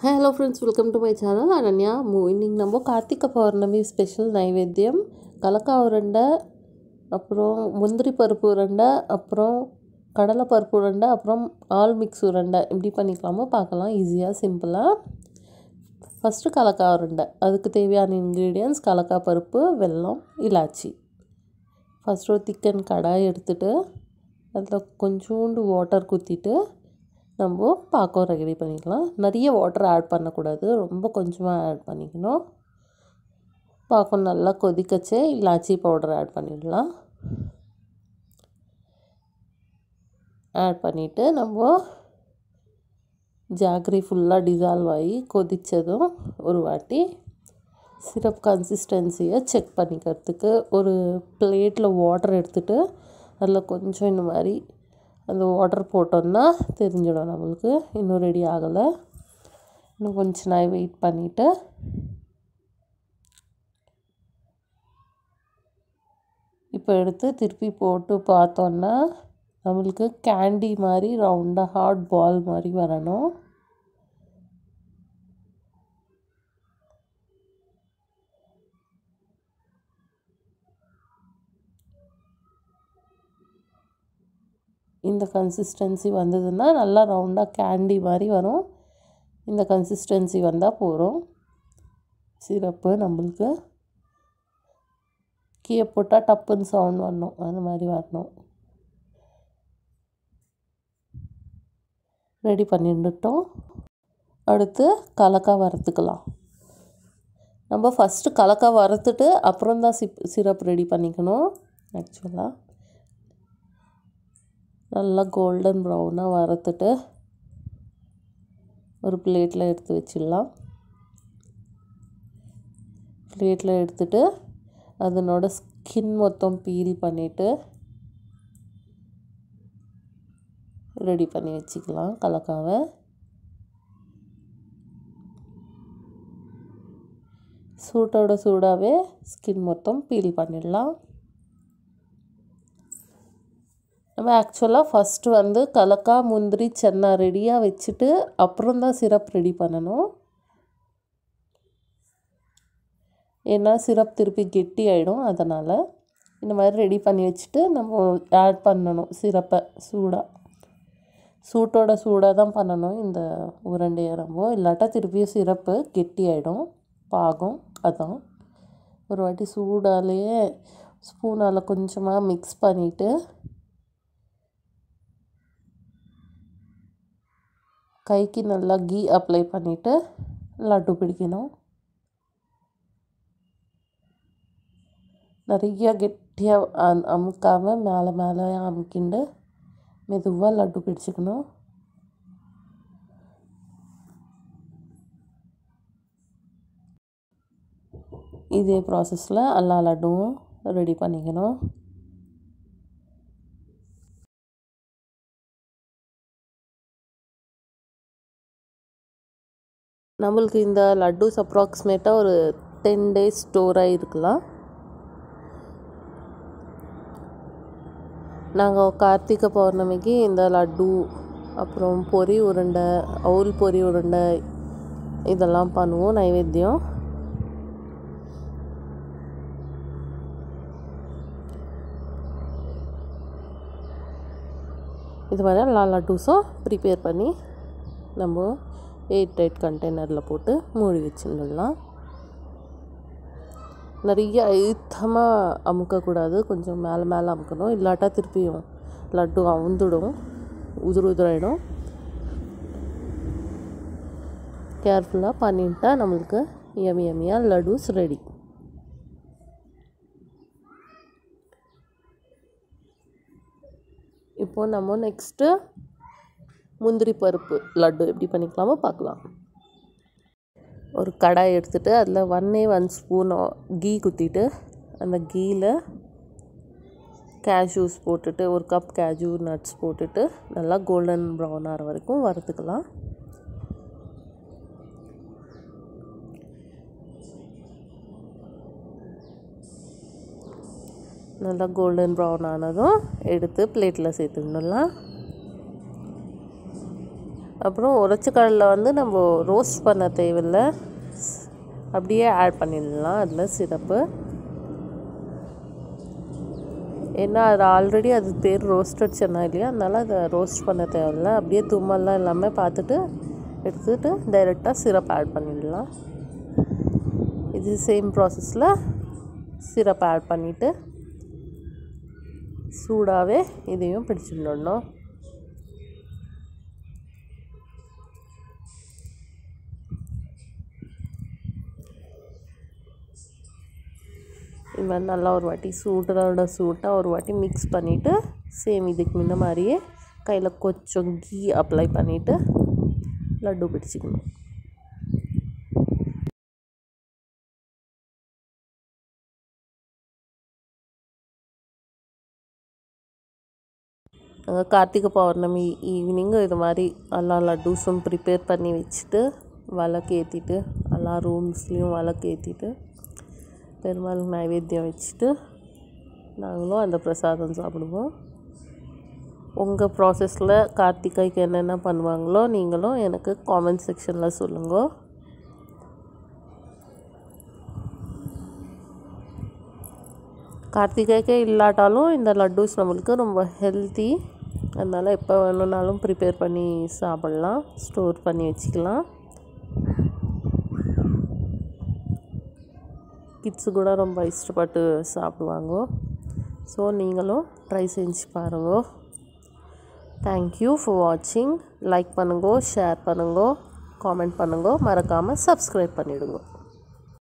hello friends welcome to my channel Ananya இன்னைக்கு நம்ம கார்த்திகை பௌர்ணமி special நைவேத்தியம் கலக்கா உருண்டை அப்புறம் முந்திரி பருப்பு உருண்டை அப்புறம் கடலை பருப்பு உருண்டை அப்புறம் ஆல் மிக்ஸ் உருண்டை எப்படி பண்ணிக்கலாமோ பார்க்கலாம் ஈஸியாக சிம்பிளாக ஃபஸ்ட்டு கலக்கா உருண்டை அதுக்கு தேவையான இன்க்ரீடியன்ஸ் கலக்கா பருப்பு வெல்லம் இலாச்சி ஃபஸ்ட்டு ஒரு திக்கன் கடாய் எடுத்துகிட்டு அதில் கொஞ்சோண்டு வாட்டர் குத்திட்டு நம்ம பாக்கம் ரெடி பண்ணிக்கலாம் நிறைய வாட்டர் ஆட் பண்ணக்கூடாது ரொம்ப கொஞ்சமாக ஆட் பண்ணிக்கணும் பாக்கம் நல்லா கொதிக்கச்சே இலாச்சி பவுடர் ஆட் பண்ணிடலாம் ஆட் பண்ணிவிட்டு நம்ம ஜாகரி ஃபுல்லாக டிசால்வ் ஆகி கொதித்ததும் ஒரு வாட்டி சிரப் கன்சிஸ்டன்சியை செக் பண்ணிக்கிறதுக்கு ஒரு பிளேட்டில் வாட்டர் எடுத்துகிட்டு அதில் கொஞ்சம் இந்த மாதிரி அந்த வாட்டர் போட்டோன்னா தெரிஞ்சிடும் நம்மளுக்கு இன்னும் ரெடி ஆகலை இன்னும் கொஞ்ச நாள் வெயிட் பண்ணிவிட்டு இப்போ எடுத்து திருப்பி போட்டு பார்த்தோன்னா நம்மளுக்கு கேண்டி மாதிரி ரவுண்டாக ஹார்ட் பால் மாதிரி வரணும் இந்த கன்சிஸ்டன்சி வந்ததுன்னா நல்லா ரவுண்டாக கேண்டி மாதிரி வரும் இந்த கன்சிஸ்டன்சி வந்தால் போகிறோம் சிரப்பு நம்மளுக்கு கீழே போட்டால் டப்புன்னு சவுண்ட் வரணும் அந்த மாதிரி வரணும் ரெடி பண்ணிட்டுட்டோம் அடுத்து கலக்கா வறுத்துக்கலாம் நம்ம ஃபஸ்ட்டு கலக்கா வறுத்துட்டு அப்புறம் தான் சிப் சிரப் ரெடி பண்ணிக்கணும் ஆக்சுவலாக நல்லா கோல்டன் ப்ரௌனாக வறுத்துட்டு ஒரு பிளேட்டில் எடுத்து வச்சிடலாம் பிளேட்டில் எடுத்துட்டு அதனோட ஸ்கின் மொத்தம் பீல் பண்ணிவிட்டு ரெடி பண்ணி வச்சுக்கலாம் கலக்காவை சூட்டோட சூடாகவே ஸ்கின் மொத்தம் பீல் பண்ணிடலாம் நம்ம ஆக்சுவலாக ஃபஸ்ட்டு வந்து கலக்கா முந்திரி சென்னா ரெடியாக வச்சுட்டு அப்புறம் தான் சிரப் ரெடி பண்ணணும் ஏன்னா சிரப் திருப்பி கெட்டி ஆகிடும் அதனால் இந்த மாதிரி ரெடி பண்ணி வச்சுட்டு நம்ம ஆட் பண்ணணும் சிரப்பை சூடாக சூட்டோட சூடாக தான் பண்ணணும் இந்த உருண்டையை நம்ம இல்லாட்டா திருப்பியும் சிரப்பு கெட்டி ஆகிடும் பாகம் அதான் ஒரு வாட்டி சூடாலேயே ஸ்பூனால் கொஞ்சமாக மிக்ஸ் பண்ணிவிட்டு கைக்கு நல்லா கீ அப்ளை பண்ணிவிட்டு லட்டு பிடிக்கணும் நிறைய கெட்டியாக அமுக்காமல் மேலே மேலே அமுக்கிண்டு மெதுவாக லட்டு பிடிச்சிக்கணும் இதே ப்ராசஸில் எல்லா லட்டுவும் ரெடி பண்ணிக்கணும் நம்மளுக்கு இந்த லட்டூஸ் அப்ராக்சிமேட்டாக ஒரு டென் டேஸ் ஸ்டோர் ஆகிருக்கலாம் நாங்கள் கார்த்திகை பௌர்ணமிக்கு இந்த லட்டு அப்புறம் பொரி உருண்டை அவுல் பொரி உருண்டை இதெல்லாம் பண்ணுவோம் நைவேத்தியம் இது மாதிரி எல்லா லட்டூஸும் ப்ரிப்பேர் பண்ணி நம்ம எயிட் டைட் கண்டெய்னரில் போட்டு மூடி வச்சுடலாம் நிறைய அழுத்தமாக அமுக்கக்கூடாது கொஞ்சம் மேலே மேலே அமுக்கணும் இல்லாட்டா திருப்பியும் லட்டு அவுந்துடும் உதிர் உதிராயிடும் கேர்ஃபுல்லாக பண்ணிட்டா நம்மளுக்கு எமி எமியாக லட்டூஸ் ரெடி இப்போது நம்ம நெக்ஸ்ட்டு முந்திரி பருப்பு லட்டு எப்படி பண்ணிக்கலாமோ பார்க்கலாம் ஒரு கடாய் எடுத்துகிட்டு அதில் ஒன்னே ஒன் ஸ்பூன் கீ குத்திட்டு அந்த கீயில் கேஷ்யூஸ் போட்டுட்டு ஒரு கப் கேஜூ நட்ஸ் போட்டுட்டு நல்லா கோல்டன் ப்ரௌன் ஆகிற வரைக்கும் வறுத்துக்கலாம் நல்லா கோல்டன் ப்ரௌன் ஆனதும் எடுத்து பிளேட்டில் சேர்த்துடலாம் அப்புறம் உரைச்ச கடலை வந்து நம்ம ரோஸ்ட் பண்ண தேவையில்ல அப்படியே ஆட் பண்ணிடலாம் அதில் சிரப்பு ஏன்னா அது ஆல்ரெடி அது பேர் ரோஸ்டட் சென்னா இல்லையா அதனால் அதை ரோஸ்ட் பண்ண தேவையில்ல அப்படியே தும்மல்லாம் எல்லாமே பார்த்துட்டு எடுத்துகிட்டு டைரெக்டாக சிரப் ஆட் பண்ணிடலாம் இது சேம் ப்ராசஸில் சிரப் ஆட் பண்ணிவிட்டு சூடாகவே இதையும் பிடிச்சிடணும் இது மாதிரி நல்லா ஒரு வாட்டி சூடோட சூட்டாக ஒரு வாட்டி மிக்ஸ் பண்ணிவிட்டு சேம் இதுக்கு முன்ன மாதிரியே கையில் கொஞ்சம் கீ அப்ளை பண்ணிவிட்டு லட்டு பிடிச்சிக்கணும் நாங்கள் கார்த்திகை பௌர்ணமி ஈவினிங் இது மாதிரி எல்லா லட்டூஸும் ப்ரிப்பேர் பண்ணி வச்சுட்டு விளக்கு ஏற்றிட்டு எல்லா ரூம்ஸ்லேயும் விளக்கு ஏற்றிட்டு பெருமாளுக்கு நைவேத்தியம் வச்சுட்டு நாங்களும் அந்த பிரசாதம் சாப்பிடுவோம் உங்கள் ப்ராசஸில் கார்த்திகைக்கு என்னென்ன பண்ணுவாங்களோ நீங்களும் எனக்கு காமெண்ட் செக்ஷனில் சொல்லுங்க கார்த்திகைக்கே இல்லாட்டாலும் இந்த லட்டூஸ் நம்மளுக்கு ரொம்ப ஹெல்த்தி அதனால் எப்போ வேணும்னாலும் ப்ரிப்பேர் பண்ணி சாப்பிட்லாம் ஸ்டோர் பண்ணி வச்சுக்கலாம் கிட்ஸு கூட ரொம்ப இஷ்டப்பட்டு சாப்பிடுவாங்க ஸோ நீங்களும் ட்ரை செஞ்சு பாருங்க தேங்க்யூ ஃபார் வாட்சிங் லைக் பண்ணுங்க ஷேர் பண்ணுங்க காமெண்ட் பண்ணுங்க மறக்காமல் சப்ஸ்கிரைப் பண்ணிவிடுங்க